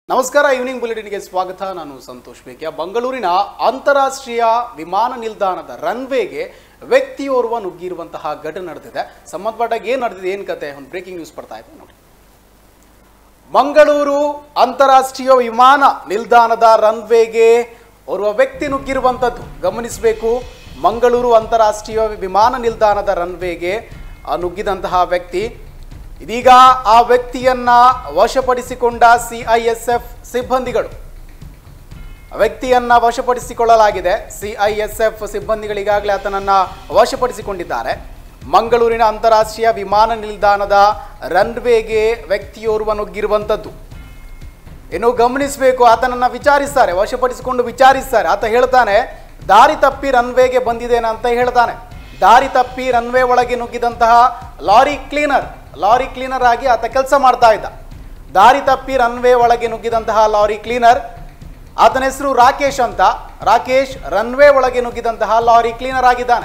ನಮಸ್ಕಾರ ಈವ್ನಿಂಗ್ ಬುಲೆಟಿನ್ಗೆ ಸ್ವಾಗತ ನಾನು ಸಂತೋಷ್ ಬೇಕ್ಯ ಬೆಂಗಳೂರಿನ ಅಂತಾರಾಷ್ಟ್ರೀಯ ವಿಮಾನ ನಿಲ್ದಾಣದ ರನ್ವೇಗೆ ವ್ಯಕ್ತಿಯೋರ್ವ ನುಗ್ಗಿರುವಂತಹ ಘಟನೆ ನಡೆದಿದೆ ಸಂಬಂಧಪಟ್ಟಾಗ ಏನು ನಡೆದಿದೆ ಏನು ಕತೆ ಒಂದು ಬ್ರೇಕಿಂಗ್ ನ್ಯೂಸ್ ಬರ್ತಾ ಇದೆ ನೋಡಿ ಮಂಗಳೂರು ಅಂತಾರಾಷ್ಟ್ರೀಯ ವಿಮಾನ ನಿಲ್ದಾಣದ ರನ್ವೇಗೆ ಓರ್ವ ವ್ಯಕ್ತಿ ನುಗ್ಗಿರುವಂಥದ್ದು ಗಮನಿಸಬೇಕು ಮಂಗಳೂರು ಅಂತಾರಾಷ್ಟ್ರೀಯ ವಿಮಾನ ನಿಲ್ದಾಣದ ರನ್ವೇಗೆ ಆ ನುಗ್ಗಿದಂತಹ ವ್ಯಕ್ತಿ ಇದೀಗ ಆ ವ್ಯಕ್ತಿಯನ್ನ ವಶಪಡಿಸಿಕೊಂಡ ಸಿಐಎಸ್ಎಫ್ ಸಿಬ್ಬಂದಿಗಳು ವ್ಯಕ್ತಿಯನ್ನ ವಶಪಡಿಸಿಕೊಳ್ಳಲಾಗಿದೆ ಸಿಐಎಸ್ಎಫ್ ಸಿಬ್ಬಂದಿಗಳು ಈಗಾಗಲೇ ಆತನನ್ನ ವಶಪಡಿಸಿಕೊಂಡಿದ್ದಾರೆ ಮಂಗಳೂರಿನ ಅಂತಾರಾಷ್ಟ್ರೀಯ ವಿಮಾನ ನಿಲ್ದಾಣದ ರನ್ವೇಗೆ ವ್ಯಕ್ತಿಯೋರ್ವ ನುಗ್ಗಿರುವಂಥದ್ದು ಇನ್ನು ಗಮನಿಸಬೇಕು ಆತನನ್ನ ವಿಚಾರಿಸ್ತಾರೆ ವಶಪಡಿಸಿಕೊಂಡು ವಿಚಾರಿಸ್ತಾರೆ ಆತ ಹೇಳ್ತಾನೆ ದಾರಿ ತಪ್ಪಿ ರನ್ವೇಗೆ ಬಂದಿದ್ದೇನೆ ಅಂತ ಹೇಳ್ತಾನೆ ದಾರಿ ತಪ್ಪಿ ರನ್ವೇ ಒಳಗೆ ನುಗ್ಗಿದಂತಹ ಲಾರಿ ಕ್ಲೀನರ್ ಲಾರಿ ಕ್ಲೀನರ್ ಆಗಿ ಆತ ಕೆಲಸ ಮಾಡ್ತಾ ಇದ್ದ ದಾರಿ ತಪ್ಪಿ ರನ್ವೇ ಒಳಗೆ ನುಗ್ಗಿದಂತಹ ಲಾರಿ ಕ್ಲೀನರ್ ಆತನ ಹೆಸರು ರಾಕೇಶ್ ಅಂತ ರಾಕೇಶ್ ರನ್ವೇ ಒಳಗೆ ನುಗ್ಗಿದಂತಹ ಲಾರಿ ಕ್ಲೀನರ್ ಆಗಿದ್ದಾನೆ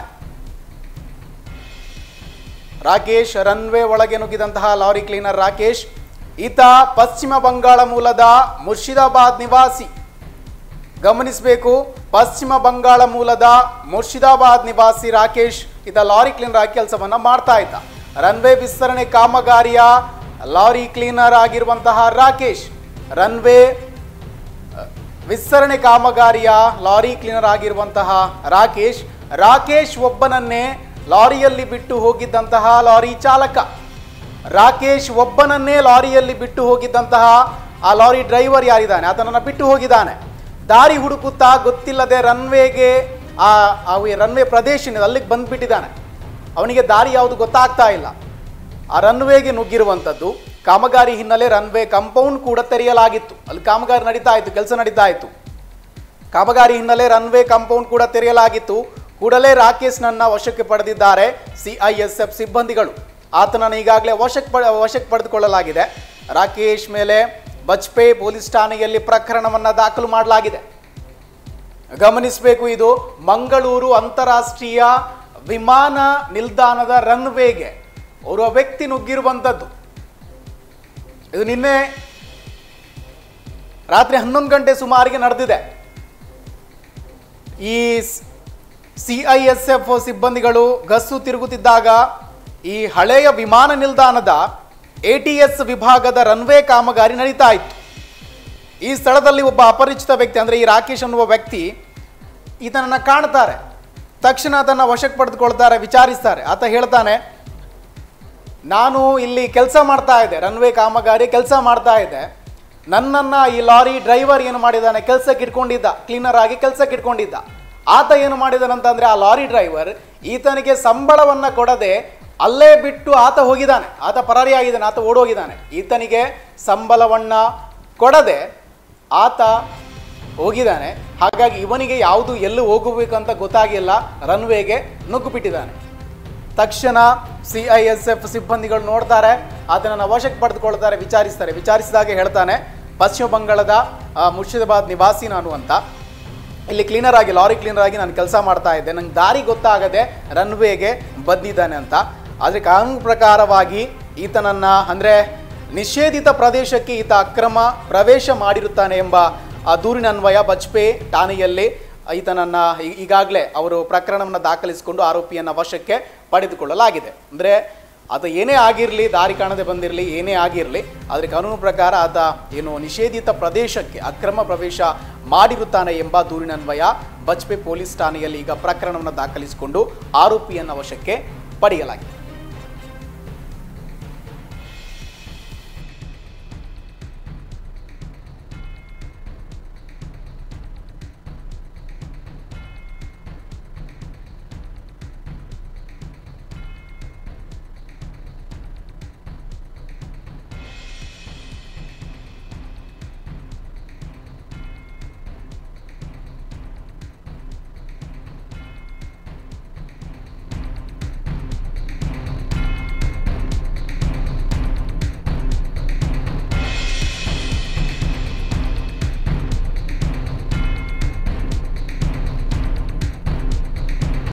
ರಾಕೇಶ್ ರನ್ವೇ ಒಳಗೆ ನುಗ್ಗಿದಂತಹ ಲಾರಿ ಕ್ಲೀನರ್ ರಾಕೇಶ್ ಈತ ಪಶ್ಚಿಮ ಬಂಗಾಳ ಮೂಲದ ಮುರ್ಷಿದಾಬಾದ್ ನಿವಾಸಿ ಗಮನಿಸಬೇಕು ಪಶ್ಚಿಮ ಬಂಗಾಳ ಮೂಲದ ಮುರ್ಷಿದಾಬಾದ್ ನಿವಾಸಿ ರಾಕೇಶ್ ಈತ ಲಾರಿ ಕ್ಲೀನರ್ ಆಗಿ ಕೆಲಸವನ್ನ ಮಾಡ್ತಾ ಇದ್ದ ರನ್ವೇ ವಿಸ್ತರಣೆ ಕಾಮಗಾರಿಯ ಲಾರಿ ಕ್ಲೀನರ್ ಆಗಿರುವಂತಹ ರಾಕೇಶ್ ರನ್ವೇ ವಿಸ್ತರಣೆ ಕಾಮಗಾರಿಯ ಲಾರಿ ಕ್ಲೀನರ್ ಆಗಿರುವಂತಹ ರಾಕೇಶ್ ರಾಕೇಶ್ ಒಬ್ಬನನ್ನೇ ಲಾರಿಯಲ್ಲಿ ಬಿಟ್ಟು ಹೋಗಿದ್ದಂತಹ ಲಾರಿ ಚಾಲಕ ರಾಕೇಶ್ ಒಬ್ಬನನ್ನೇ ಲಾರಿಯಲ್ಲಿ ಬಿಟ್ಟು ಹೋಗಿದ್ದಂತಹ ಆ ಲಾರಿ ಡ್ರೈವರ್ ಯಾರಿದ್ದಾನೆ ಆತನನ್ನು ಬಿಟ್ಟು ಹೋಗಿದ್ದಾನೆ ದಾರಿ ಹುಡುಕುತ್ತಾ ಗೊತ್ತಿಲ್ಲದೆ ರನ್ವೇಗೆ ಆ ಆ ರನ್ವೇ ಪ್ರದೇಶ ಏನಿದೆ ಅಲ್ಲಿಗೆ ಬಂದ್ಬಿಟ್ಟಿದ್ದಾನೆ ಅವನಿಗೆ ದಾರಿ ಯಾವುದು ಗೊತ್ತಾಗ್ತಾ ಇಲ್ಲ ಆ ರನ್ವೇಗೆ ನುಗ್ಗಿರುವಂಥದ್ದು ಕಾಮಗಾರಿ ಹಿನ್ನೆಲೆ ರನ್ವೇ ಕಂಪೌಂಡ್ ಕೂಡ ತೆರೆಯಲಾಗಿತ್ತು ಅಲ್ಲಿ ಕಾಮಗಾರಿ ನಡೀತಾ ಇತ್ತು ಕೆಲಸ ನಡೀತಾ ಇತ್ತು ಕಾಮಗಾರಿ ಹಿನ್ನೆಲೆ ರನ್ವೇ ಕಾಂಪೌಂಡ್ ಕೂಡ ತೆರೆಯಲಾಗಿತ್ತು ಕೂಡಲೇ ರಾಕೇಶ್ನನ್ನ ವಶಕ್ಕೆ ಪಡೆದಿದ್ದಾರೆ ಸಿಐಎಸ್ಎಫ್ ಸಿಬ್ಬಂದಿಗಳು ಆತನನ್ನು ಈಗಾಗಲೇ ವಶಕ್ಕೆ ಪಡ ವಶಕ್ಕೆ ಪಡೆದುಕೊಳ್ಳಲಾಗಿದೆ ರಾಕೇಶ್ ಮೇಲೆ ಬಜ್ಪೆ ಪೊಲೀಸ್ ಠಾಣೆಯಲ್ಲಿ ಪ್ರಕರಣವನ್ನು ದಾಖಲು ಮಾಡಲಾಗಿದೆ ಗಮನಿಸಬೇಕು ಇದು ಮಂಗಳೂರು ಅಂತಾರಾಷ್ಟ್ರೀಯ ವಿಮಾನ ನಿಲ್ದಾಣದ ರನ್ವೇಗೆ ಓರ್ವ ವ್ಯಕ್ತಿ ನುಗ್ಗಿರುವಂಥದ್ದು ಇದು ನಿನ್ನೆ ರಾತ್ರಿ ಹನ್ನೊಂದು ಗಂಟೆ ಸುಮಾರಿಗೆ ನಡೆದಿದೆ ಈ ಸಿ ಐ ಎಸ್ ಎಫ್ ಸಿಬ್ಬಂದಿಗಳು ಗಸ್ಸು ತಿರುಗುತ್ತಿದ್ದಾಗ ಈ ಹಳೆಯ ವಿಮಾನ ನಿಲ್ದಾಣದ ಎ ಟಿ ಎಸ್ ವಿಭಾಗದ ರನ್ವೇ ಕಾಮಗಾರಿ ನಡೀತಾ ಇತ್ತು ಈ ಸ್ಥಳದಲ್ಲಿ ಒಬ್ಬ ಅಪರಿಚಿತ ವ್ಯಕ್ತಿ ಅಂದರೆ ಈ ರಾಕೇಶ್ ಅನ್ನುವ ವ್ಯಕ್ತಿ ಈತನನ್ನು ಕಾಣ್ತಾರೆ ತಕ್ಷಣ ಅದನ್ನು ವಶಕ್ಕೆ ಪಡೆದುಕೊಳ್ತಾರೆ ವಿಚಾರಿಸ್ತಾರೆ ಆತ ಹೇಳ್ತಾನೆ ನಾನು ಇಲ್ಲಿ ಕೆಲಸ ಮಾಡ್ತಾ ಇದ್ದೆ ರನ್ವೇ ಕಾಮಗಾರಿ ಕೆಲಸ ಮಾಡ್ತಾ ಇದ್ದೆ ನನ್ನನ್ನು ಈ ಲಾರಿ ಡ್ರೈವರ್ ಏನು ಮಾಡಿದ್ದಾನೆ ಕೆಲಸಕ್ಕೆ ಇಟ್ಕೊಂಡಿದ್ದ ಕ್ಲೀನರ್ ಆಗಿ ಕೆಲಸಕ್ಕೆ ಇಟ್ಕೊಂಡಿದ್ದ ಆತ ಏನು ಮಾಡಿದಾನಂತಂದ್ರೆ ಆ ಲಾರಿ ಡ್ರೈವರ್ ಈತನಿಗೆ ಸಂಬಳವನ್ನು ಕೊಡದೆ ಅಲ್ಲೇ ಬಿಟ್ಟು ಆತ ಹೋಗಿದ್ದಾನೆ ಆತ ಪರಾರಿಯಾಗಿದ್ದಾನೆ ಆತ ಓಡೋಗಿದ್ದಾನೆ ಈತನಿಗೆ ಸಂಬಳವನ್ನು ಕೊಡದೆ ಆತ ಹೋಗಿದ್ದಾನೆ ಹಾಗಾಗಿ ಇವನಿಗೆ ಯಾವುದು ಎಲ್ಲಿ ಹೋಗಬೇಕಂತ ಗೊತ್ತಾಗಿಲ್ಲ ರನ್ವೇಗೆ ನುಗ್ಗು ಬಿಟ್ಟಿದ್ದಾನೆ ತಕ್ಷಣ ಸಿ ಐ ಎಸ್ ಎಫ್ ಸಿಬ್ಬಂದಿಗಳು ನೋಡ್ತಾರೆ ಆತನನ್ನು ವಶಕ್ಕೆ ಪಡೆದುಕೊಳ್ತಾರೆ ವಿಚಾರಿಸ್ತಾರೆ ವಿಚಾರಿಸಿದಾಗ ಹೇಳ್ತಾನೆ ಪಶ್ಚಿಮ ಬಂಗಾಳದ ಆ, ಮುರ್ಷಿದಾಬಾದ್ ನಿವಾಸಿ ನಾನು ಅಂತ ಇಲ್ಲಿ ಕ್ಲೀನರ್ ಆಗಿ ಲಾರಿ ಕ್ಲೀನರ್ ಆಗಿ ನಾನು ಕೆಲಸ ಮಾಡ್ತಾ ಇದ್ದೆ ನಂಗೆ ದಾರಿ ಗೊತ್ತಾಗದೆ ರನ್ವೇಗೆ ಬಂದಿದ್ದಾನೆ ಅಂತ ಆದರೆ ಕಾನೂನು ಪ್ರಕಾರವಾಗಿ ಈತನನ್ನ ಅಂದರೆ ನಿಷೇಧಿತ ಪ್ರದೇಶಕ್ಕೆ ಈತ ಅಕ್ರಮ ಪ್ರವೇಶ ಮಾಡಿರುತ್ತಾನೆ ಎಂಬ ಆ ದೂರಿನ ಅನ್ವಯ ಬಜ್ಪೆ ಠಾಣೆಯಲ್ಲಿ ಈತನನ್ನ ಈ- ಈಗಾಗಲೇ ಅವರು ಪ್ರಕರಣವನ್ನು ದಾಖಲಿಸಿಕೊಂಡು ಆರೋಪಿಯನ್ನ ವಶಕ್ಕೆ ಪಡೆದುಕೊಳ್ಳಲಾಗಿದೆ ಅಂದರೆ ಆತ ಏನೇ ಆಗಿರಲಿ ದಾರಿ ಕಾಣದೆ ಬಂದಿರಲಿ ಏನೇ ಆಗಿರಲಿ ಆದರೆ ಕಾನೂನು ಪ್ರಕಾರ ಆತ ಏನು ನಿಷೇಧಿತ ಪ್ರದೇಶಕ್ಕೆ ಅಕ್ರಮ ಪ್ರವೇಶ ಮಾಡಿರುತ್ತಾನೆ ಎಂಬ ದೂರಿನನ್ವಯ ಬಜ್ಪೆ ಪೊಲೀಸ್ ಠಾಣೆಯಲ್ಲಿ ಈಗ ಪ್ರಕರಣವನ್ನು ದಾಖಲಿಸಿಕೊಂಡು ಆರೋಪಿಯನ್ನ ವಶಕ್ಕೆ ಪಡೆಯಲಾಗಿದೆ